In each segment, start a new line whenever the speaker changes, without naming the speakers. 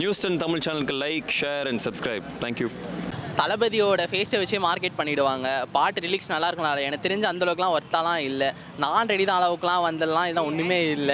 News ten Tamil சேனலுக்கு like share and subscribe thank you
தளபதியோட ஃபேஸை வச்சே மார்க்கெட் பண்ணிடுவாங்க பாட்டு ரிலீக்ஸ் நல்லா இருக்கனால எனக்கு தெரிஞ்ச அந்த அளவுக்குலாம் ஒர்த்தாலாம் இல்லை நான் ரெடி தான் அளவுக்குலாம் வந்தெல்லாம் இதெல்லாம் ஒன்றுமே இல்லை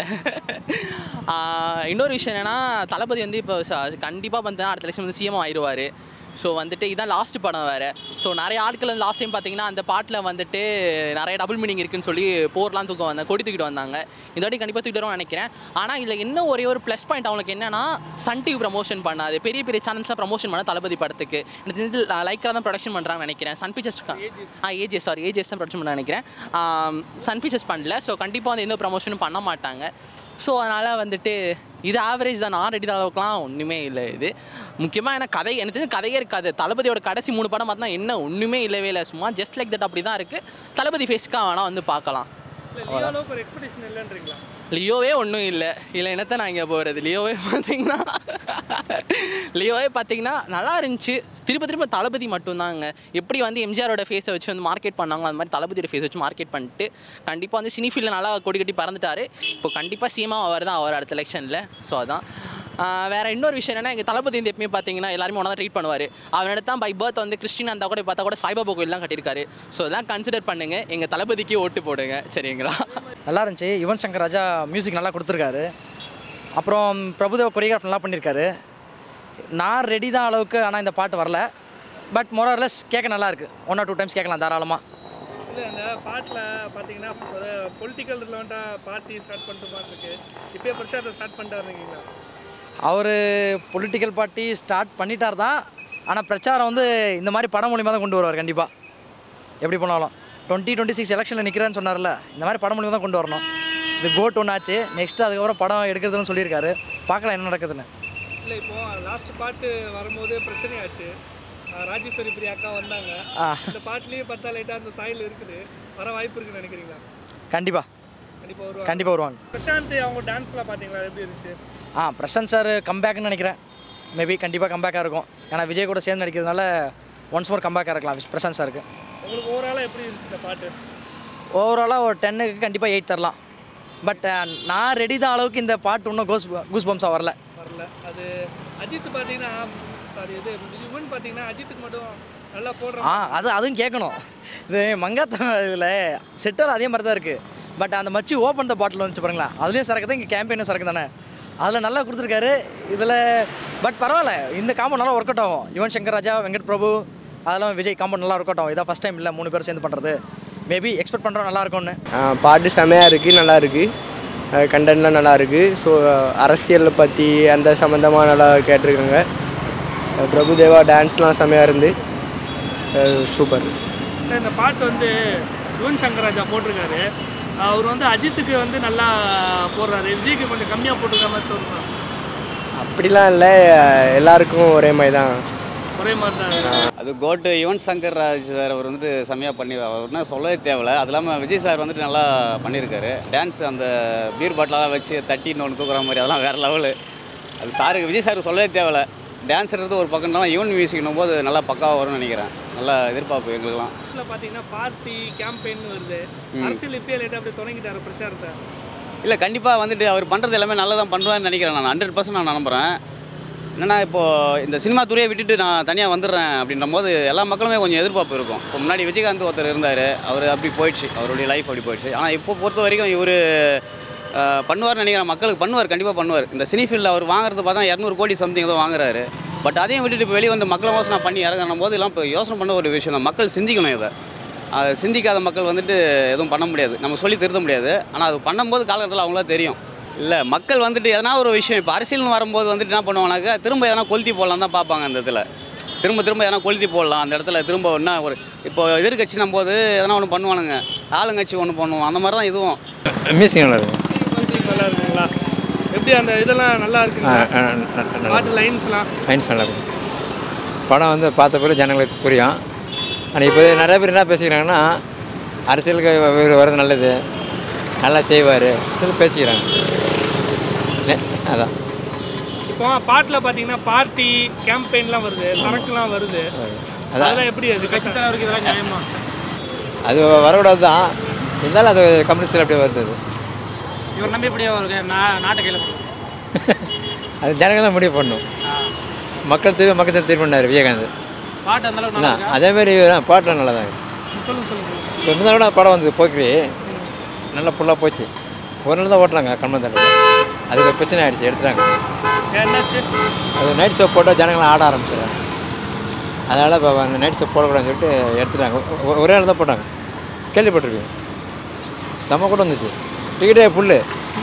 ஆஹ் இன்னொரு விஷயம் என்னென்னா தளபதி வந்து இப்போ கண்டிப்பாக வந்து அடுத்த லட்சம் வந்து சிஎம் ஆயிடுவார் ஸோ வந்துட்டு இதான் லாஸ்ட் படம் வேறு ஸோ நிறைய ஆட்கள் வந்து லாஸ்ட் டைம் பார்த்தீங்கன்னா அந்த பாட்டில் வந்துட்டு நிறைய டபுள் மீனிங் இருக்குன்னு சொல்லி போர்லாம் தூக்கம் வந்தாங்க கொடி தூக்கிட்டு வந்தாங்க இந்த வாட்டி கண்டிப்பாக தூக்கிட்டு வரும்னு நினைக்கிறேன் ஆனால் இதில் இன்னும் ஒரே ஒரு ப்ளஸ் பாயிண்ட் அவங்களுக்கு என்னன்னா சன் டிவி ப்ரமோஷன் பண்ணாது பெரிய பெரிய சேனல்ஸ்லாம் ப்ரமோஷன் பண்ண தளபதி படத்துக்கு எனக்கு தெரிஞ்சு லைக்காக தான் ப்ரொடக்ஷன் பண்ணுறாங்கன்னு நினைக்கிறேன் சன் பிக்சர்ஸ் ஆ ஏஜிஎஸ் சாரி ஏஜிஎஸ் தான் ப்ரொடக்ஷன் பண்ண நினைக்கிறேன் சன் பிக்சர்ஸ் பண்ணல ஸோ கண்டிப்பாக வந்து எந்த ப்ரமோஷனும் பண்ண மாட்டாங்க ஸோ அதனால் வந்துட்டு இது ஆவரேஜ் தான் நான் ரெடி அளவுக்குலாம் ஒன்றுமே இல்லை இது முக்கியமாக எனக்கு கதை எனக்கு தெரிஞ்சு கதையே இருக்காது தளபதியோட கடைசி மூணு படம் பார்த்தா என்ன ஒன்றுமே இல்லவே இல்லை சும்மா ஜஸ்ட் லைக் தட் அப்படி தான் இருக்குது தளபதி ஃபேஸ்க்காக வேணால் வந்து பார்க்கலாம்
லியோவுக்கு ஒரு எக்ஸ்பெக்டேஷன் இல்லைன்றீங்களா
லியோவே ஒன்றும் இல்லை இல்லை என்னத்த நான் இங்கே போகிறது லியோவே பார்த்தீங்கன்னா லியோவே பார்த்தீங்கன்னா நல்லா இருந்துச்சு திரும்ப திரும்ப தளபதி மட்டும்தாங்க எப்படி வந்து எம்ஜிஆரோட ஃபேஸை வச்சு வந்து மார்க்கெட் பண்ணாங்களோ அந்த மாதிரி தளபதியோட ஃபேஸ் வச்சு மார்க்கெட் பண்ணிட்டு கண்டிப்பாக வந்து சினி ஃபீல்டில் நல்லா கொடி கட்டி பறந்துட்டாரு இப்போ கண்டிப்பாக சீமா அவர் தான் அவர் அடுத்த எலெக்ஷனில் ஸோ அதான் ஆஹ் வேற இன்னொரு விஷயம் என்னன்னா எங்கள் தளபதி வந்து எப்பயுமே பார்த்தீங்கன்னா எல்லாருமே ஒன்றா ட்ரீட் பண்ணுவார் அவர் தான் பை பர்த் வந்து கிறிஸ்டின் அந்த கூட பார்த்தா கூட சாய்பாபா கோயிலாம் கட்டியிருக்காரு ஸோ இதெல்லாம் கன்சிடர் பண்ணுங்க எங்கள் தளபதிக்கு ஓட்டு போடுங்க சரிங்களா
நல்லா இருந்துச்சு யுவன் சங்கர் ராஜா மியூசிக் நல்லா கொடுத்துருக்காரு அப்புறம் பிரபுதேவா கொரியோகிராஃப் நல்லா பண்ணியிருக்காரு நான் ரெடி தான் அளவுக்கு ஆனால் இந்த பாட்டு வரல பட் மொரர்லெஸ் கேட்க நல்லா இருக்கு ஒன் ஆர் டூ டைம்ஸ் கேட்கலாம் தாராளமாக
இல்லை அந்த பாட்டில் பார்த்தீங்கன்னா ஒரு பொலிட்டிக்கல் ரிலவெண்ட்டாக பார்ட்டி ஸ்டார்ட் பண்ணிட்டு மாதிரி இருக்கு இப்போயே பிரச்சாரத்தை ஸ்டார்ட் பண்ணிட்டு இருக்கீங்களா
அவர் பொலிட்டிக்கல் பார்ட்டி ஸ்டார்ட் பண்ணிட்டார் தான் ஆனால் பிரச்சாரம் வந்து இந்த மாதிரி படம் மூலியமாக தான் கொண்டு வருவார் கண்டிப்பாக எப்படி பண்ணாலும் டுவெண்ட்டி டுவெண்ட்டி சிக்ஸ் எலெக்ஷனில் நிற்கிறேன்னு சொன்னார்ல இந்த மாதிரி படம் மூலியமாக தான் கொண்டு வரணும் இது கோட் ஒன்று ஆச்சு நெக்ஸ்ட் அதுக்கப்புறம் படம் எடுக்கிறதுன்னு சொல்லியிருக்காரு பார்க்கலாம் என்ன நடக்குதுன்னு
இல்லை இப்போ லாஸ்ட் பாட்டு வரும்போது பிரச்சனையாச்சு அஹ் ராஜேஸ்வரி பிரியா அக்கா வந்தாங்க
ஆ
இந்த பாட்டுலேயே பார்த்தா லைட்டாக அந்த சாயல் இருக்குது வர வாய்ப்பு இருக்குன்னு நினைக்கிறீங்களா
கண்டிப்பாக
கண்டிப்பாக வருவாங்க
கண்டிப்பாக வருவாங்க
பிரசாந்த் அவங்க டான்ஸ்லாம் பார்த்தீங்களா எப்படி இருந்துச்சு
ஆ பிரசாந்த் சார் கம்பேக்னு நினைக்கிறேன் மேபி கண்டிப்பாக கம்பேக்காக இருக்கும் ஏன்னா விஜய் கூட சேர்ந்து நடிக்கிறதுனால ஒன்ஸ் மோர் கம்பேக்காக இருக்கலாம் பிரசாந்த் சாருக்கு
உங்களுக்கு ஓவராலாக எப்படி இருந்துச்சு இந்த பாட்டு
ஓவராலாக ஒரு டென்னுக்கு கண்டிப்பாக எயிட் தரலாம் பட் நான் ரெடி தான் அளவுக்கு இந்த பாட்டு இன்னும் கோஸ் கூஸ் பம்ஸாக வரல
வரல அது அஜித் பார்த்தீங்கன்னா சாரி இது யுவன் பார்த்தீங்கன்னா அஜித்துக்கு மட்டும் நல்லா போடுற
ஆ அது அதுவும் கேட்கணும் இது மங்காத்த இதில் செட்டர் அதே மாதிரி தான் இருக்குது பட் அந்த மச்சி ஓப்பன் த பாட்டில் வந்துச்சு பாருங்களேன் அதுலேயும் சரக்கு தான் இங்கே கேம்பெயினும் சரக்கு தானே அதில் நல்லா கொடுத்துருக்காரு இதில் பட் பரவாயில்ல இந்த காம்போ நல்லா ஒர்க் அவுட் ஆகும் யுவன் சங்கர் ராஜா வெங்கட் பிரபு அதெல்லாம் விஜய் காம்போ நல்லா ஒர்க் அவுட் ஆகும் இதான் ஃபஸ்ட் டைம் இல்லை மூணு பேர் சேர்ந்து பண்ணுறது மேபி எக்ஸ்பெக்ட் பண்ணுறோம் நல்லா இருக்கும்னு
ஆ, பாட்டு செமையாக இருக்குது நல்லா இருக்குது கண்டென்ட்லாம் நல்லா இருக்குது ஸோ அரசியலை பற்றி அந்த சம்மந்தமாக நல்லா கேட்டிருக்காங்க அஹ், பிரபுதேவா டான்ஸ்லாம் செமையாக இருந்து சூப்பர்
இல்லை, இந்த பாட்டு வந்து யுவன் சங்கர் ராஜா போட்டிருக்காரு அவர் வந்து அஜித்துக்கு வந்து நல்லா போடுறாரு விஜய்க்கு கொஞ்சம் கம்மியாக போட்டிருக்க மாதிரி தோணுமா
அப்படிலாம் இல்லை எல்லாருக்கும் ஒரே மாதிரி தான்
ஒரே மாதிரி தான்
அது கோட்டு யுவன் சங்கர் ராஜ் சார் அவர் வந்துட்டு செம்மையாக பண்ணி அவர்னா சொல்லவே தேவையில்ல அது இல்லாமல் விஜய் சார் வந்துட்டு நல்லா பண்ணியிருக்காரு டான்ஸ் அந்த பீர் பாட்டிலாம் வச்சு தட்டின்னு ஒன்று தூக்குற மாதிரி அதெல்லாம் வேறு லெவலு அது சாருக்கு விஜய் சாருக்கு சொல்லவே தேவையில்ல டான்ஸ்ன்றது ஒரு பக்கம்னாலும் யுவன் மியூசிக்னும் போது நல்லா பக்காவாக வரும்னு நினைக்கிறேன் நல்லா எதிர்பார்ப்பு எங்களுக்குலாம்
இதில் பார்த்தீங்கன்னா பார்ட்டி கேம்பெயின் வருது அரசியல் இப்பயே லேட்டாக அப்படியே தொடங்கிட்டாரு பிரச்சாரத்தை
இல்லை கண்டிப்பாக வந்துட்டு அவர் பண்ணுறது எல்லாமே நல்லா தான் பண்ணுவான்னு நினைக்கிறேன் நான் ஹண்ட்ரட் பர்சன்ட் நான் நம்புகிறேன் என்னன்னா இப்போது இந்த சினிமா துறையை விட்டுட்டு நான் தனியாக வந்துடுறேன் அப்படின்ற போது எல்லா மக்களுமே கொஞ்சம் எதிர்பார்ப்பு இருக்கும் இப்போ முன்னாடி விஜயகாந்த் ஒருத்தர் இருந்தார் அவர் அப்படி போயிடுச்சு அவருடைய லைஃப் அப்படி போயிடுச்சு ஆனால் இப்போ பொறுத்த வரைக்கும் இவர் பண்ணுவார்னு நினைக்கிறேன் மக்களுக்கு பண்ணுவார் கண்டிப்பாக பண்ணுவார் இந்த சினி ஃபீல்டில் அவர் வாங்குறது பார்த்தா இரநூறு கோடி சம்திங் ஏதோ வாங்குறாரு பட் அதையும் விட்டுட்டு இப்போ வெளியே வந்து மக்களை யோசனை பண்ணி இறங்கணும் போது எல்லாம் இப்போ யோசனை பண்ண ஒரு விஷயம் தான் மக்கள் சிந்திக்கணும் இதை அது சிந்திக்காத மக்கள் வந்துட்டு எதுவும் பண்ண முடியாது நம்ம சொல்லி திருத்த முடியாது ஆனால் அது பண்ணும்போது காலகட்டத்தில் அவங்களா தெரியும் இல்லை மக்கள் வந்துட்டு எதனா ஒரு விஷயம் இப்போ அரசியல்னு வரும்போது வந்துட்டு என்ன பண்ணுவாங்கனாக்கா திரும்ப எதனா கொளுத்தி போடலாம் தான் பார்ப்பாங்க அந்த இடத்துல திரும்ப திரும்ப எதனா கொளுத்தி போடலாம் அந்த இடத்துல திரும்ப என்ன ஒரு இப்போ எதிர்கட்சினும் போது எதனா ஒன்று பண்ணுவானுங்க ஆளுங்கட்சி ஒன்று பண்ணுவோம் அந்த மாதிரி தான் இதுவும்
மியூசிக் நல்லா இருக்கும்
மியூசிக் நல்லா இருக்குங்களா எப்படி அந்த இதெல்லாம் நல்லா இருக்குங்களா பாட்டு லைன்ஸ்லாம்
மைண்ட்ஸ் நல்லா இருக்கும் படம் வந்து பார்த்த பிறகு ஜனங்களுக்கு புரியும் ஆனால் இப்போ நிறைய பேர் என்ன பேசிக்கிறாங்கன்னா அரசியலுக்கு இவர் வர்றது நல்லது நல்லா செய்வார் சொல்லி பேசிக்கிறாங்க நெ- அதான்
இப்போ பாட்டில் பார்த்தீங்கன்னா பார்ட்டி கேம்பெயின்லாம் வருது சரக்குலாம் வருது
அதான்
அதெல்லாம் எப்படி அது கட்சி தலைவருக்கு இதெல்லாம் நியாயமா
அது வரக்கூடாது தான் இருந்தாலும் அது கம்யூனிஸ்டில் அப்படியே வருது அது.
இவர் நம்பி எப்படியா வருது நாட்டை கையில்
அது ஜனங்க தான் முடிவு பண்ணும் மக்கள் திரும்ப மக்கள் சேர்த்து திரும்பினார் விஜயகாந்த்
பாட்டு அந்த அளவுக்கு
என்ன
நல்லா இருக்கா
அதேமாரி பாட்டெலாம் நல்லா தான் இருக்குது
சொல்லுங்க சொல்லுங்க
இப்போ இந்த கூட படம் வந்தது போக்கிரி நல்லா ஃபுல்லாக போச்சு ஒரு நாள் தான் ஓட்டுறாங்க கண்மந்தண்டில் அதுக்கு ஒரு பிரச்சனை ஆயிடுச்சு எடுத்துட்டாங்க
ஏன் என்னாச்சு
அது நைட் ஷோ போட்டால் ஜனங்களாம் ஆட ஆரம்பிச்சிடுறாங்க அதனால் இப்போ அந்த நைட் ஷோ போடக்கூடாதுன்னு சொல்லிட்டு எடுத்துட்டாங்க ஒ- ஒரே நாள் தான் போட்டாங்க கேள்விப்பட்டிருக்கீங்க செம்ம கூட வந்துச்சு டிக்கெட்டே ஃபுல்லு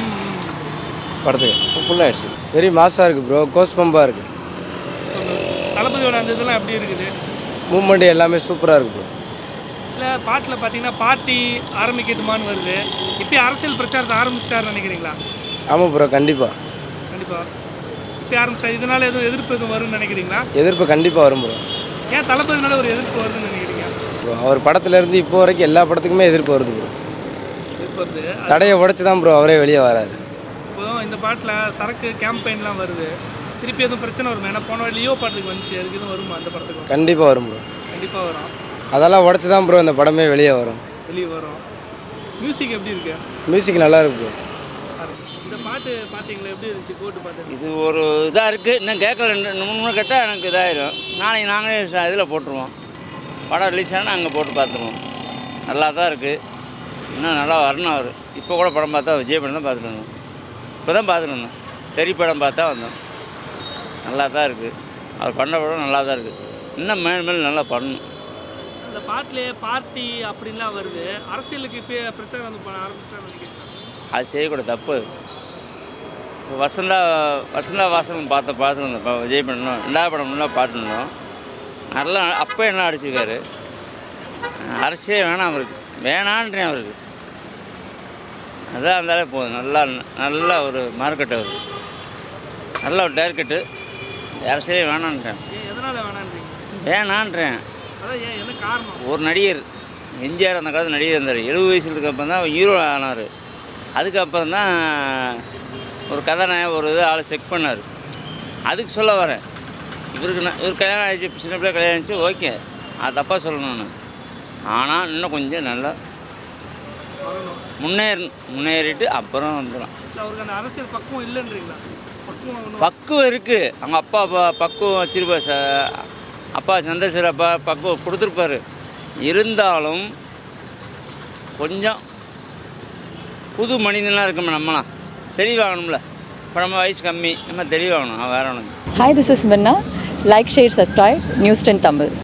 படத்துக்கு ஃபுல்லாகிடுச்சு
வெரி மாசாக இருக்குது ப்ரோ கோஸ் பம்பாக இருக்குது
தளபதியோட அந்த இதெல்லாம் எப்படி இருக்குது
மூமெண்ட் எல்லாமே சூப்பராக இருக்குது ப்ரோ
இல்லை பாட்டில் பார்த்தீங்கன்னா பார்ட்டி ஆரம்பிக்கட்டுமான்னு வருது இப்போ அரசியல் பிரச்சாரத்தை ஆரம்பிச்சிட்டாருன்னு நினைக்கிறீங்களா
ஆமாம் ப்ரோ கண்டிப்பாக
கண்டிப்பாக இப்போ ஆரம்பிச்சா இதனால எதுவும் எதிர்ப்பு எதுவும் வரும்னு நினைக்கிறீங்களா
எதிர்ப்பு கண்டிப்பாக வரும் ப்ரோ
ஏன் தளபதினால ஒரு எதிர்ப்பு வருதுன்னு நினைக்கிறீங்க
ப்ரோ அவர் படத்துலேருந்து இப்போ வரைக்கும் எல்லா படத்துக்குமே எதிர்ப்பு வருது ப்ரோ
எதிர்ப்பு வருது
தடையை உடச்சி தான் ப்ரோ அவரே வெளியே வராரு
இப்போ இந்த பாட்டில் சரக்கு கேம்பெயின்லாம் வருது திருப்பி எதுவும் பிரச்சனை வருமா ஏன்னா போன வாட்டி லியோ பாட்டுக்கு வந்துச்சு அதுக்கு எதுவும் வருமா அந்த படத்துக்கு
கண்டிப்பாக வரும் ப்ரோ
கண்டிப்பாக வரும்
அதெல்லாம் உடச்சி தான் ப்ரோ இந்த படமே வெளியே வரும்
வெளியே வரும் மியூசிக் எப்படி இருக்கு
மியூசிக் நல்லா இருக்கு ப்ரோ
இந்த பாட்டு பார்த்தீங்களா எப்படி இருந்துச்சு கோட்டு பாட்டு
இது ஒரு இதாக இருக்குது இன்னும் கேட்கல ரெண்டு மூணு மூணு கேட்டால் எனக்கு இதாயிரும் நாளைக்கு நாங்களே இதில் போட்டுருவோம் படம் ரிலீஸ் ஆனால் அங்கே போட்டு பார்த்துருவோம் நல்லா தான் இருக்குது இன்னும் நல்லா வரணும் அவர் இப்போ கூட படம் பார்த்தா விஜய் படம் தான் பார்த்துட்டு வந்தோம் இப்போ தான் பார்த்துட்டு வந்தோம் பெரிய படம் பார்த்தா வந்தோம் நல்லா தான் இருக்குது அவர் பண்ண படம் நல்லா தான் இருக்குது இன்னும் மேலும் மேலும் நல்லா பண்ணணும்
அந்த பாட்டிலே பார்ட்டி அப்படின்லாம் வருது அரசியலுக்கு இப்போ பிரச்சாரம் வந்து பண்ண ஆரம்பிச்சிட்டான்னு நினைக்கிறேன்
அது செய்யக்கூடாது தப்பு அது. இப்போ வசந்தா வசந்தா வாசன் பார்த்த பார்த்துருந்தோம் இப்போ விஜய் பண்ணணும் ரெண்டாவது படம் முன்னாடி பார்த்துருந்தோம் நல்லா அப்போ என்ன அடிச்சிருக்காரு அரசியலே வேணாம் அவருக்கு வேணான்றேன் அவருக்கு அதான் இருந்தாலே போதும் நல்லா நல்ல ஒரு மார்க்கெட் அவருக்கு நல்ல ஒரு டேர்கெட்டு அரசியலே வேணான்றேன்
ஏன் எதனால் வேணான்றீங்க
வேணான்றேன்
அதான் ஏன் என்ன காரணம்
ஒரு நடிகர் எம்ஜிஆர் அந்த காலத்தில் நடிகர் இருந்தார் எழுபது வயசுல இருக்கப்போ தான் ஹீரோ ஆனார் அதுக்கப்புறம் தான் ஒரு கதாநாயகம் ஒரு இது ஆளை செக் பண்ணார் அதுக்கு சொல்ல வரேன் இவருக்கு நான் இவர் கல்யாணம் ஆயிடுச்சு சின்ன பிள்ளை கல்யாணம் ஆயிடுச்சு ஓகே அது தப்பாக சொல்லணும்னு ஆனால் இன்னும் கொஞ்சம் நல்லா முன்னேறி முன்னேறிட்டு அப்புறம் வந்துடும்
இல்லை அவருக்கு அந்த அரசியல் பக்குவம் இல்லைன்றீங்களா பக்குவம் ஒன்றும்
பக்குவம் இருக்குது அவங்க அப்பா ப- பக்குவம் வச்சிருப்பா ச அப்பா சந்திரசேகர் அப்பா பக்குவம் கொடுத்துருப்பாரு இருந்தாலும் கொஞ்சம் புது மனிதனாக இருக்கணும் நம்மளாம் தெளிவாகணும்ல இப்போ நம்ம வயசு கம்மி நம்ம தெளிவாகணும் வேற ஒன்று
Hi, this is Minna. Like, share, subscribe. News 10 Tamil.